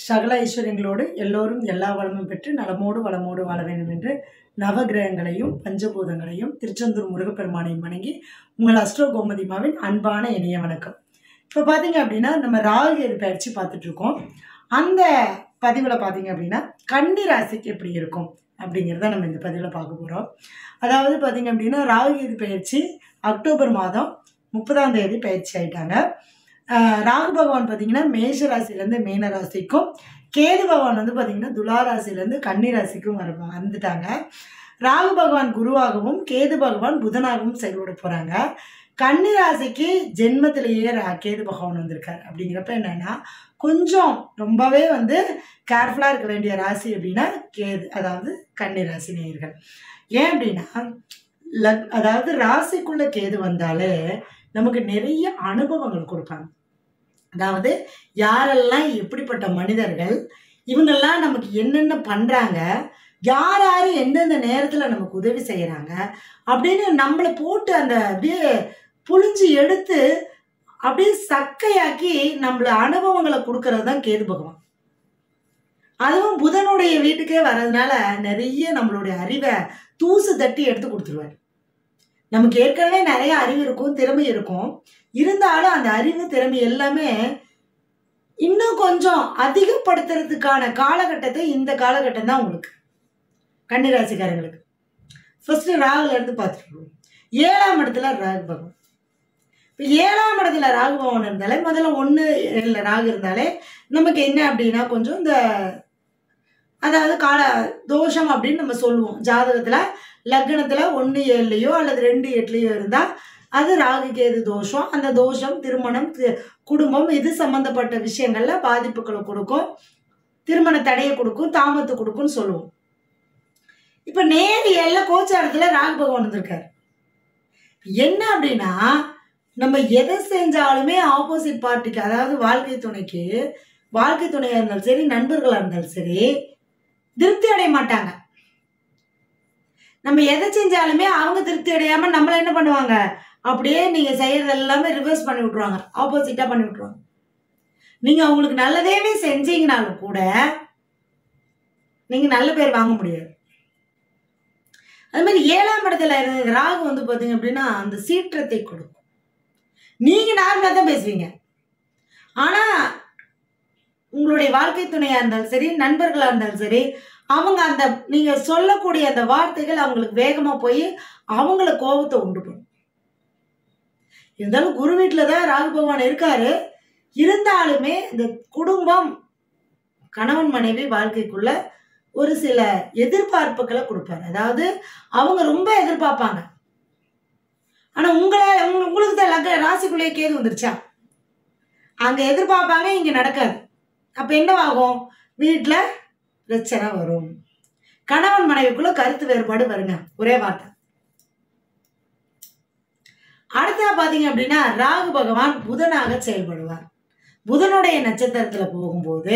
சகல ஐஸ்வர்யங்களோடு எல்லோரும் எல்லா வளமும் பெற்று நலமோடு வளமோடு வாழ வேண்டும் என்று நவகிரகங்களையும் பஞ்சபூதங்களையும் திருச்செந்தூர் முருகப்பெருமானையும் வணங்கி உங்கள் அஸ்ட்ரோ கோமதிமாவின் அன்பான இணைய வணக்கம் இப்போ பார்த்தீங்க அப்படின்னா நம்ம ராகுகேது பயிற்சி பார்த்துட்டு இருக்கோம் அந்த பதிவில் பார்த்தீங்க அப்படின்னா கன்னி ராசிக்கு எப்படி இருக்கும் அப்படிங்கிறத நம்ம இந்த பதிவில் பார்க்க போகிறோம் அதாவது பார்த்தீங்க அப்படின்னா ராகுகேது பயிற்சி அக்டோபர் மாதம் முப்பதாம் தேதி பயிற்சி ஆயிட்டாங்க ஆஹ் ராகு பகவான் பார்த்தீங்கன்னா மேஷ ராசிலேருந்து மீன ராசிக்கும் கேது பகவான் வந்து பார்த்தீங்கன்னா துலா ராசிலேருந்து கன்னி ராசிக்கும் வர வந்துட்டாங்க ராகு பகவான் குருவாகவும் கேது பகவான் புதனாகவும் செயல்பட போகிறாங்க கன்னி ராசிக்கு ஜென்மத்திலேயே ரா- கேது பகவான் வந்திருக்கார் அப்படிங்கிறப்ப என்னன்னா கொஞ்சம் ரொம்பவே வந்து கேர்ஃபுல்லாக இருக்க வேண்டிய ராசி அப்படின்னா கேது அதாவது கன்னி ராசி நேயர்கள் ஏன் அப்படின்னா லக் அதாவது ராசிக்குள்ள கேது வந்தாலே நமக்கு நிறைய அனுபவங்கள் கொடுப்பாங்க அதாவது யாரெல்லாம் எப்படிப்பட்ட மனிதர்கள் இவங்கெல்லாம் நமக்கு என்னென்ன பண்ணுறாங்க யார் யார் எந்தெந்த நேரத்தில் நமக்கு உதவி செய்கிறாங்க அப்படின்னு நம்மளை போட்டு அந்த அப்படியே புழிஞ்சு எடுத்து அப்படியே சக்கையாக்கி நம்மள அனுபவங்களை கொடுக்கறது தான் கேது பகவான் அதுவும் புதனுடைய வீட்டுக்கே வர்றதுனால நிறைய நம்மளுடைய அறிவை தூசு தட்டி எடுத்து கொடுத்துருவாரு நமக்கு ஏற்கனவே நிறைய அறிவு இருக்கும் திறமை இருக்கும் இருந்தாலும் அந்த அறிவு திறமை எல்லாமே இன்னும் கொஞ்சம் அதிகப்படுத்துறதுக்கான காலகட்டத்தை இந்த காலகட்டம் தான் உங்களுக்கு கன்னிராசிக்காரங்களுக்கு ஃபர்ஸ்ட் ராகுல இருந்து பார்த்துருவோம் ஏழாம் இடத்துல ராகு பகவான் இப்போ ஏழாம் இடத்துல ராகு பகவான் இருந்தாலே முதல்ல ஒன்று இல்லை ராகு இருந்தாலே நமக்கு என்ன அப்படின்னா கொஞ்சம் இந்த அதாவது கால தோஷம் அப்படின்னு நம்ம சொல்லுவோம் ஜாதகத்தில் லக்னத்தில் ஒன்று ஏழுலையோ அல்லது ரெண்டு எட்டுலையோ இருந்தால் அது ராகு கேது தோஷம் அந்த தோஷம் திருமணம் தி- குடும்பம் இது சம்மந்தப்பட்ட விஷயங்கள்ல பாதிப்புகளை கொடுக்கும் திருமண தடையை கொடுக்கும் தாமத்து கொடுக்கும்னு சொல்லுவோம் இப்போ நேரு எல்லாம் கோச்சாரத்தில் ராகு பகவான் வந்திருக்காரு என்ன அப்படின்னா நம்ம எதை செஞ்சாலுமே ஆப்போசிட் பார்ட்டிக்கு அதாவது வாழ்க்கை துணைக்கு வாழ்க்கை துணையாக இருந்தாலும் சரி நண்பர்களாக இருந்தாலும் சரி திருப்தி அடைய மாட்டாங்க நம்ம எதை செஞ்சாலுமே அவங்க திருப்தி அடையாம நம்மள என்ன பண்ணுவாங்க அப்படியே நீங்க செய்யறது எல்லாமே ரிவர்ஸ் பண்ணி விட்டுருவாங்க ஆப்போசிட்டா பண்ணி விட்டுருவாங்க நீங்க அவங்களுக்கு நல்லதேவே செஞ்சீங்கனாலும் கூட நீங்க நல்ல பேர் வாங்க முடியாது அது மாதிரி ஏழாம் இடத்துல இருந்த ராகு வந்து பாத்தீங்க அப்படின்னா அந்த சீற்றத்தை கொடுக்கும் நீங்க நார்மலா தான் பேசுவீங்க ஆனா உங்களுடைய வாழ்க்கை துணையா இருந்தாலும் சரி நண்பர்களா இருந்தாலும் சரி அவங்க அந்த நீங்க சொல்லக்கூடிய அந்த வார்த்தைகள் அவங்களுக்கு வேகமா போய் அவங்கள கோபத்தை உண்டு பண்ணும் இருந்தாலும் குரு வீட்டில் தான் ராகு பகவான் இருக்காரு இருந்தாலுமே இந்த குடும்பம் கணவன் மனைவி வாழ்க்கைக்குள்ள ஒரு சில எதிர்பார்ப்புகளை கொடுப்பாரு அதாவது அவங்க ரொம்ப எதிர்பார்ப்பாங்க ஆனா உங்களை உங்க- உங்களுக்கு தான் லக்க ராசிக்குள்ளேயே கேது வந்துருச்சா அங்க எதிர்பார்ப்பாங்க இங்க நடக்காது அப்ப என்னவாகும் வீட்டுல பிரச்சனை வரும் கணவன் மனைவிக்குள்ள கருத்து வேறுபாடு வருங்க ஒரே வார்த்தை அடுத்தா பாத்தீங்க அப்படின்னா ராகு பகவான் புதனாக செயல்படுவார் புதனுடைய நட்சத்திரத்துல போகும்போது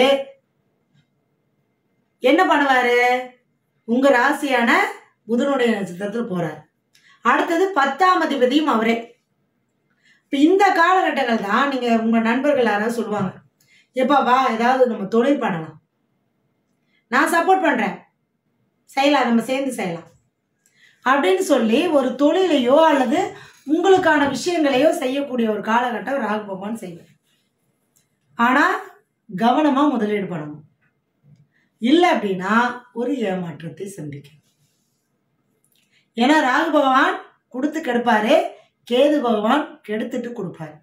என்ன பண்ணுவாரு உங்க ராசியான புதனுடைய நட்சத்திரத்துல போறார் அடுத்தது பத்தாம் அதிபதியும் அவரே இப்ப இந்த காலகட்டங்கள் தான் நீங்க உங்க நண்பர்கள் யாராவது சொல்லுவாங்க எப்பா வா ஏதாவது நம்ம தொழில் பண்ணலாம் நான் சப்போர்ட் பண்றேன் செய்யலாம் நம்ம சேர்ந்து செய்யலாம் அப்படின்னு சொல்லி ஒரு தொழிலையோ அல்லது உங்களுக்கான விஷயங்களையோ செய்யக்கூடிய ஒரு காலகட்டம் ராகு பகவான் செய்வார் ஆனால் கவனமாக முதலீடு பண்ணணும் இல்லை அப்படின்னா ஒரு ஏமாற்றத்தை சந்திக்கும் ஏன்னா ராகு பகவான் கொடுத்து கெடுப்பாரு கேது பகவான் கெடுத்துட்டு கொடுப்பாரு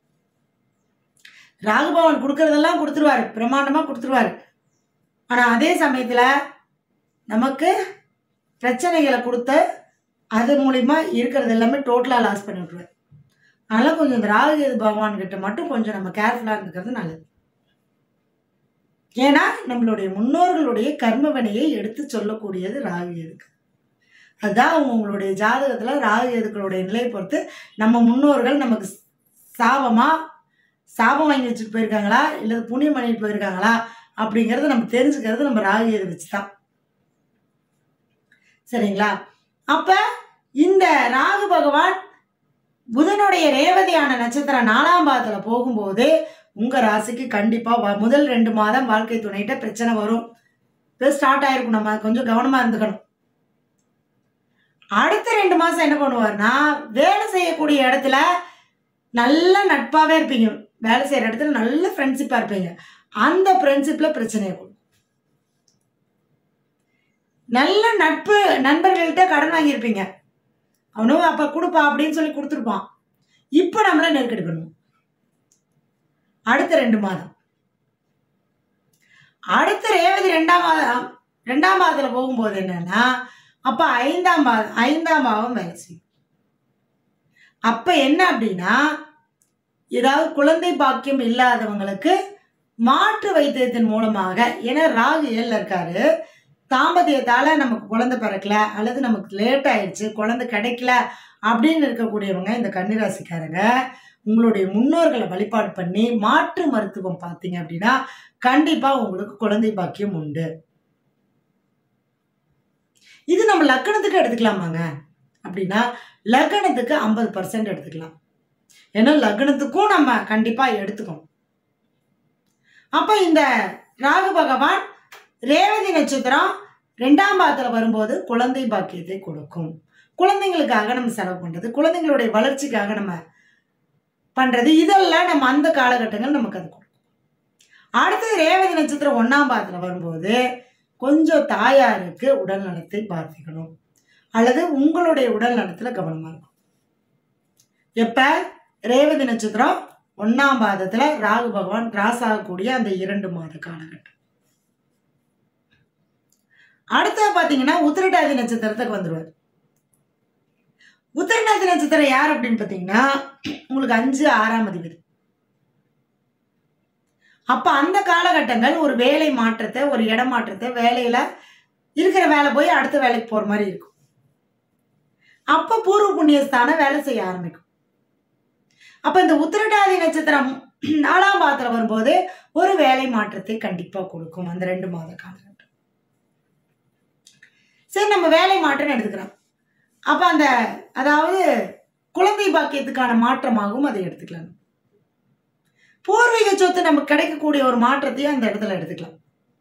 ராகு பகவான் கொடுக்கறதெல்லாம் கொடுத்துருவாரு பிரம்மாண்டமாக கொடுத்துருவாரு ஆனால் அதே சமயத்தில் நமக்கு பிரச்சனைகளை கொடுத்து அது மூலிமா இருக்கிறது எல்லாமே டோட்டலாக லாஸ் பண்ணி விட்ருவார் அதனால் கொஞ்சம் இந்த ராகு கேது பகவான் கிட்ட மட்டும் கொஞ்சம் நம்ம கேர்ஃபுல்லாக இருந்துக்கிறது நல்லது ஏன்னா நம்மளுடைய முன்னோர்களுடைய கர்ம வினையை எடுத்து சொல்லக்கூடியது ராகு கேதுக்கு அதுதான் உங்களுடைய ஜாதகத்தில் ராகு கேதுக்களுடைய நிலையை பொறுத்து நம்ம முன்னோர்கள் நமக்கு சாபமா சாபம் வாங்கி வச்சுட்டு போயிருக்காங்களா இல்லை புண்ணியம் பண்ணிட்டு போயிருக்காங்களா அப்படிங்கிறத நம்ம தெரிஞ்சுக்கிறது நம்ம ராகு கேது வச்சு தான் சரிங்களா அப்ப இந்த ராகு பகவான் புதனுடைய ரேவதியான நட்சத்திரம் நாலாம் பாதத்துல போகும்போது உங்கள் ராசிக்கு கண்டிப்பாக முதல் ரெண்டு மாதம் வாழ்க்கை துணைகிட்ட பிரச்சனை வரும் இப்போ ஸ்டார்ட் ஆயிருக்கும் நம்ம கொஞ்சம் கவனமாக இருந்துக்கணும் அடுத்த ரெண்டு மாதம் என்ன பண்ணுவார்னா வேலை செய்யக்கூடிய இடத்துல நல்ல நட்பாகவே இருப்பீங்க வேலை செய்கிற இடத்துல நல்ல ஃப்ரெண்ட்ஷிப்பாக இருப்பீங்க அந்த ஃப்ரெண்ட்ஷிப்பில் பிரச்சனையை கொடுக்கும் நல்ல நட்பு நண்பர்கள்கிட்ட கடன் வாங்கியிருப்பீங்க அவனும் அப்போ கொடுப்பா அப்படின்னு சொல்லி கொடுத்துருப்பான் இப்போ நம்மள நெருக்கடி பண்ணுவோம் அடுத்த ரெண்டு மாதம் அடுத்த ரேவதி ரெண்டாம் மாதம் ரெண்டாம் மாதத்தில் போகும்போது என்னன்னா அப்போ ஐந்தாம் மாதம் ஐந்தாம் பாவம் வேலை செய்யும் அப்போ என்ன அப்படின்னா ஏதாவது குழந்தை பாக்கியம் இல்லாதவங்களுக்கு மாற்று வைத்தியத்தின் மூலமாக ஏன்னா ராகு ஏழில் இருக்காரு தாம்பத்தியத்தால் நமக்கு குழந்தை பிறக்கல அல்லது நமக்கு லேட் ஆயிடுச்சு குழந்தை கிடைக்கல அப்படின்னு இருக்கக்கூடியவங்க இந்த கன்னிராசிக்காரங்க உங்களுடைய முன்னோர்களை வழிபாடு பண்ணி மாற்று மருத்துவம் பார்த்தீங்க அப்படின்னா கண்டிப்பாக உங்களுக்கு குழந்தை பாக்கியம் உண்டு இது நம்ம லக்கணத்துக்கு எடுத்துக்கலாமாங்க அப்படின்னா லக்கணத்துக்கு ஐம்பது பர்சன்ட் எடுத்துக்கலாம் ஏன்னா லக்னத்துக்கும் நம்ம கண்டிப்பாக எடுத்துக்கணும் அப்போ இந்த ராகு பகவான் ரேவதி நட்சத்திரம் ரெண்டாம் பாதத்தில் வரும்போது குழந்தை பாக்கியத்தை கொடுக்கும் குழந்தைங்களுக்காக நம்ம செலவு பண்ணுறது குழந்தைங்களுடைய வளர்ச்சிக்காக நம்ம பண்ணுறது இதெல்லாம் நம்ம அந்த காலகட்டங்கள் நமக்கு அது கொடுக்கும் அடுத்தது ரேவதி நட்சத்திரம் ஒன்றாம் பாதத்தில் வரும்போது கொஞ்சம் தாயாருக்கு உடல் நலத்தை பார்த்துக்கணும் அல்லது உங்களுடைய உடல் நலத்தில் கவனமாக இருக்கும் எப்போ ரேவதி நட்சத்திரம் ஒன்றாம் பாதத்தில் ராகு பகவான் கிராஸ் ஆகக்கூடிய அந்த இரண்டு மாத காலகட்டம் அடுத்தது பார்த்தீங்கன்னா உத்திரட்டாதி நட்சத்திரத்துக்கு வந்துடுவார் உத்திரட்டாதி நட்சத்திரம் யார் அப்படின்னு பார்த்தீங்கன்னா உங்களுக்கு அஞ்சு ஆறாம் அதிபதி அப்போ அந்த காலகட்டங்கள் ஒரு வேலை மாற்றத்தை ஒரு இடம் மாற்றத்தை வேலையில் இருக்கிற வேலை போய் அடுத்த வேலைக்கு போகிற மாதிரி இருக்கும் அப்போ பூர்வ புண்ணியஸ்தானம் வேலை செய்ய ஆரம்பிக்கும் அப்போ இந்த உத்திரட்டாதி நட்சத்திரம் நாலாம் பாத்திரம் வரும்போது ஒரு வேலை மாற்றத்தை கண்டிப்பாக கொடுக்கும் அந்த ரெண்டு மாத காலகட்டம் சரி நம்ம வேலை மாற்றம்னு எடுத்துக்கிறோம் அப்போ அந்த அதாவது குழந்தை பாக்கியத்துக்கான மாற்றமாகவும் அதை எடுத்துக்கலாம் பூர்வீக சொத்து நமக்கு கிடைக்கக்கூடிய ஒரு மாற்றத்தையும் அந்த இடத்துல எடுத்துக்கலாம்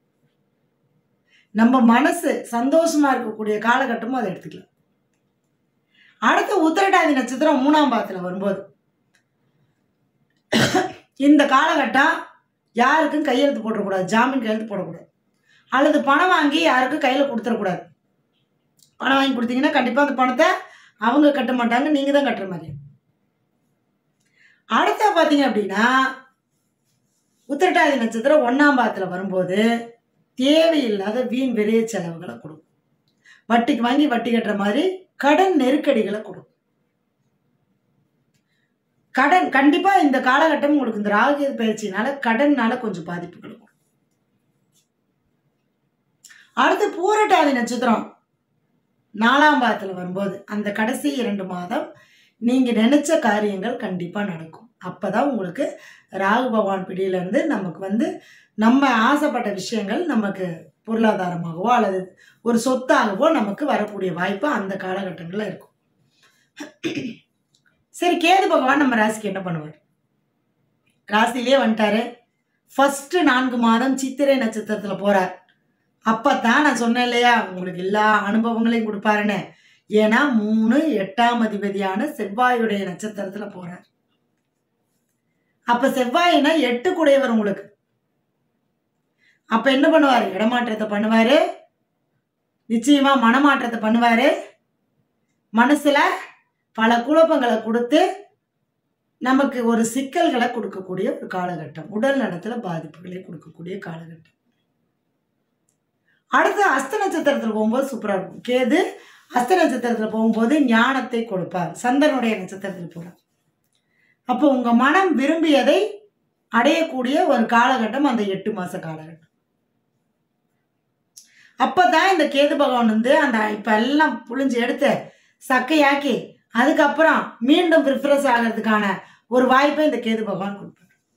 நம்ம மனசு சந்தோஷமா இருக்கக்கூடிய காலகட்டமும் அதை எடுத்துக்கலாம் அடுத்த உத்திரட்டாதி நட்சத்திரம் மூணாம் பாதத்தில் வரும்போது இந்த காலகட்டம் யாருக்கும் கையெழுத்து போடக்கூடாது ஜாமீன் கையெழுத்து போடக்கூடாது அல்லது பணம் வாங்கி யாருக்கும் கையில் கொடுத்துடக்கூடாது பணம் வாங்கி கொடுத்தீங்கன்னா கண்டிப்பாக அந்த பணத்தை அவங்க கட்ட மாட்டாங்க நீங்கள் தான் கட்டுற மாதிரி அடுத்த பார்த்தீங்க அப்படின்னா உத்திரட்டாதி நட்சத்திரம் ஒன்றாம் பாதத்தில் வரும்போது தேவையில்லாத வீண் விரைய செலவுகளை கொடுக்கும் வட்டிக்கு வாங்கி வட்டி கட்டுற மாதிரி கடன் நெருக்கடிகளை கொடுக்கும் கடன் கண்டிப்பாக இந்த காலகட்டம் உங்களுக்கு இந்த ராகு பயிற்சினால கடன்னால கொஞ்சம் பாதிப்புகள் வரும் அடுத்து பூரட்டாதி நட்சத்திரம் நாலாம் பாதத்தில் வரும்போது அந்த கடைசி இரண்டு மாதம் நீங்கள் நினைச்ச காரியங்கள் கண்டிப்பாக நடக்கும் அப்போ தான் உங்களுக்கு ராகு பகவான் பிடியிலேருந்து நமக்கு வந்து நம்ம ஆசைப்பட்ட விஷயங்கள் நமக்கு பொருளாதாரமாகவோ அல்லது ஒரு சொத்தாகவோ நமக்கு வரக்கூடிய வாய்ப்பு அந்த காலகட்டங்களில் இருக்கும் சரி கேது பகவான் நம்ம ராசிக்கு என்ன பண்ணுவார் ராசியிலே வந்துட்டாரு ஃபஸ்ட்டு நான்கு மாதம் சித்திரை நட்சத்திரத்தில் போகிறார் அப்போ தான் நான் சொன்னேன் இல்லையா உங்களுக்கு எல்லா அனுபவங்களையும் கொடுப்பாருன்னு ஏன்னா மூணு எட்டாம் அதிபதியான செவ்வாயுடைய நட்சத்திரத்தில் போகிறார் அப்போ செவ்வாயினா எட்டு குடையவர் உங்களுக்கு அப்போ என்ன பண்ணுவார் இடமாற்றத்தை பண்ணுவார் நிச்சயமாக மனமாற்றத்தை பண்ணுவார் மனசில் பல குழப்பங்களை கொடுத்து நமக்கு ஒரு சிக்கல்களை கொடுக்கக்கூடிய ஒரு காலகட்டம் உடல் நலத்தில் பாதிப்புகளை கொடுக்கக்கூடிய காலகட்டம் அடுத்து அஸ்த நட்சத்திரத்தில் போகும்போது சூப்பராக இருக்கும் கேது அஸ்த நட்சத்திரத்தில் போகும்போது ஞானத்தை கொடுப்பார் சந்திரனுடைய நட்சத்திரத்தில் போகிறார் அப்போ உங்கள் மனம் விரும்பியதை அடையக்கூடிய ஒரு காலகட்டம் அந்த எட்டு மாத காலகட்டம் அப்போ தான் இந்த கேது பகவான் வந்து அந்த இப்போ எல்லாம் புழிஞ்சு எடுத்து சக்கையாக்கி அதுக்கப்புறம் மீண்டும் ரிஃப்ரெஷ் ஆகிறதுக்கான ஒரு வாய்ப்பை இந்த கேது பகவான் கொடுப்பார்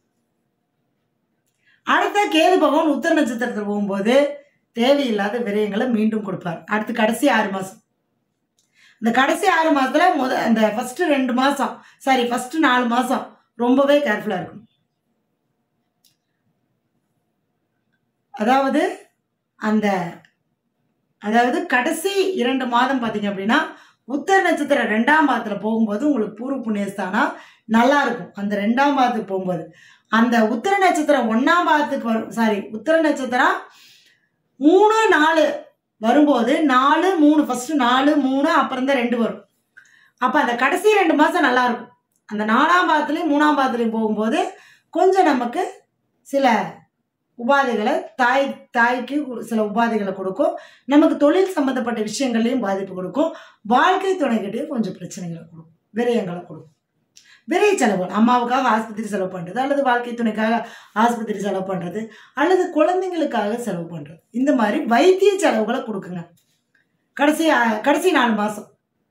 அடுத்த கேது பகவான் உத்தர நட்சத்திரத்தில் போகும்போது தேவையில்லாத விரயங்களை மீண்டும் கொடுப்பார் அடுத்து கடைசி ஆறு மாதம் இந்த கடைசி ஆறு மாதத்துல முத அந்த ஃபஸ்ட்டு ரெண்டு மாதம் சாரி ஃபஸ்ட்டு நாலு மாதம் ரொம்பவே கேர்ஃபுல்லாக இருக்கணும் அதாவது அந்த அதாவது கடைசி இரண்டு மாதம் பார்த்தீங்க அப்படின்னா உத்தர நட்சத்திரம் ரெண்டாம் பாதத்தில் போகும்போது உங்களுக்கு பூர்வ புண்ணியஸ்தானம் நல்லா இருக்கும் அந்த ரெண்டாம் பாதத்துக்கு போகும்போது அந்த உத்தர நட்சத்திரம் ஒன்றாம் பாதத்துக்கு வரும் சாரி உத்தர நட்சத்திரம் மூணு நாலு வரும்போது நாலு மூணு ஃபஸ்ட்டு நாலு மூணு அப்புறம் தான் ரெண்டு வரும் அப்போ அந்த கடைசி ரெண்டு மாதம் நல்லா இருக்கும் அந்த நாலாம் பாதத்துலேயும் மூணாம் பாதத்துலேயும் போகும்போது கொஞ்சம் நமக்கு சில உபாதைகளை தாய் தாய்க்கு சில உபாதைகளை கொடுக்கும் நமக்கு தொழில் சம்மந்தப்பட்ட விஷயங்கள்லையும் பாதிப்பு கொடுக்கும் வாழ்க்கை துணைக்கிட்டே கொஞ்சம் பிரச்சனைகளை கொடுக்கும் விரயங்களை கொடுக்கும் விரை செலவுகள் அம்மாவுக்காக ஆஸ்பத்திரி செலவு பண்ணுறது அல்லது வாழ்க்கை துணைக்காக ஆஸ்பத்திரி செலவு பண்ணுறது அல்லது குழந்தைங்களுக்காக செலவு பண்ணுறது இந்த மாதிரி வைத்திய செலவுகளை கொடுக்குங்க கடைசி அஹ், கடைசி நாலு மாதம்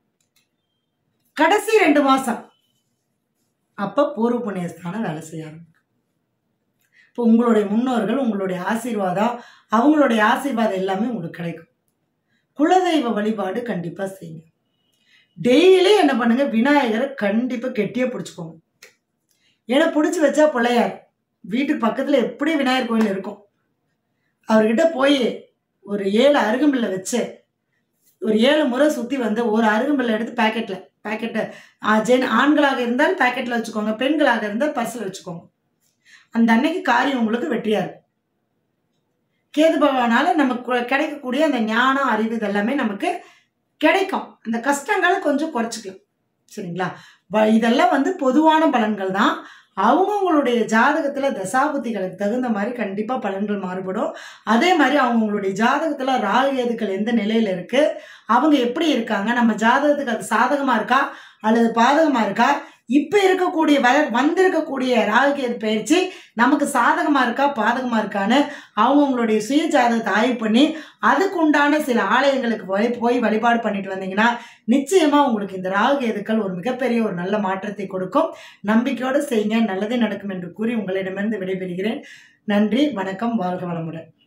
கடைசி ரெண்டு மாதம் அப்போ பூர்வ புண்ணியஸ்தானம் வேலை செய்ய ஆரம்பிக்கும் இப்போ உங்களுடைய முன்னோர்கள் உங்களுடைய ஆசீர்வாதம் அவங்களுடைய ஆசீர்வாதம் எல்லாமே உங்களுக்கு கிடைக்கும் குலதெய்வ வழிபாடு கண்டிப்பாக செய்யுங்க டெய்லி என்ன பண்ணுங்க விநாயகரை கண்டிப்பாக கெட்டியாக பிடிச்சிக்கோங்க ஏன்னா பிடிச்சி வச்சா பிள்ளையார் வீட்டுக்கு பக்கத்தில் எப்படி விநாயகர் கோயில் இருக்கும் அவர்கிட்ட போய் ஒரு ஏழு அருகம்பில்லை வச்சு ஒரு ஏழு முறை சுற்றி வந்து ஒரு அருகம்பில்லை எடுத்து பேக்கெட்டில் பேக்கெட்டை ஜென் ஆண்களாக இருந்தால் பேக்கெட்டில் வச்சுக்கோங்க பெண்களாக இருந்தால் பர்ஸில் வச்சுக்கோங்க அந்த அன்னைக்கு காரியம் உங்களுக்கு வெற்றியாக இருக்கும் கேது பகவானால நமக்கு கு- கிடைக்கக்கூடிய அந்த ஞானம் அறிவு இதெல்லாமே நமக்கு கிடைக்கும் அந்த கஷ்டங்களை கொஞ்சம் குறைச்சிக்கலாம் சரிங்களா வ- இதெல்லாம் வந்து பொதுவான பலன்கள் தான் அவங்கவுங்களுடைய ஜாதகத்தில் தசாபுத்திகளுக்கு தகுந்த மாதிரி கண்டிப்பாக பலன்கள் மாறுபடும் அதே மாதிரி அவங்கவுங்களுடைய ஜாதகத்தில் ராகு கேதுக்கள் எந்த நிலையில் இருக்குது அவங்க எப்படி இருக்காங்க நம்ம ஜாதகத்துக்கு அது சாதகமாக இருக்கா அல்லது பாதகமாக இருக்கா இப்போ இருக்கக்கூடிய வ வந்திருக்கக்கூடிய ராகுகேது பயிற்சி நமக்கு சாதகமாக இருக்கா பாதகமாக இருக்கான்னு அவங்கவுங்களுடைய சுய ஜாதகத்தை ஆய்வு பண்ணி அதுக்கு உண்டான சில ஆலயங்களுக்கு போய் போய் வழிபாடு பண்ணிட்டு வந்தீங்கன்னா நிச்சயமாக உங்களுக்கு இந்த ராகுகேதுக்கள் ஒரு மிகப்பெரிய ஒரு நல்ல மாற்றத்தை கொடுக்கும் நம்பிக்கையோடு செய்யுங்க நல்லதே நடக்கும் என்று கூறி உங்களிடமிருந்து விடைபெறுகிறேன் நன்றி வணக்கம் வாழ்க வளமுடன்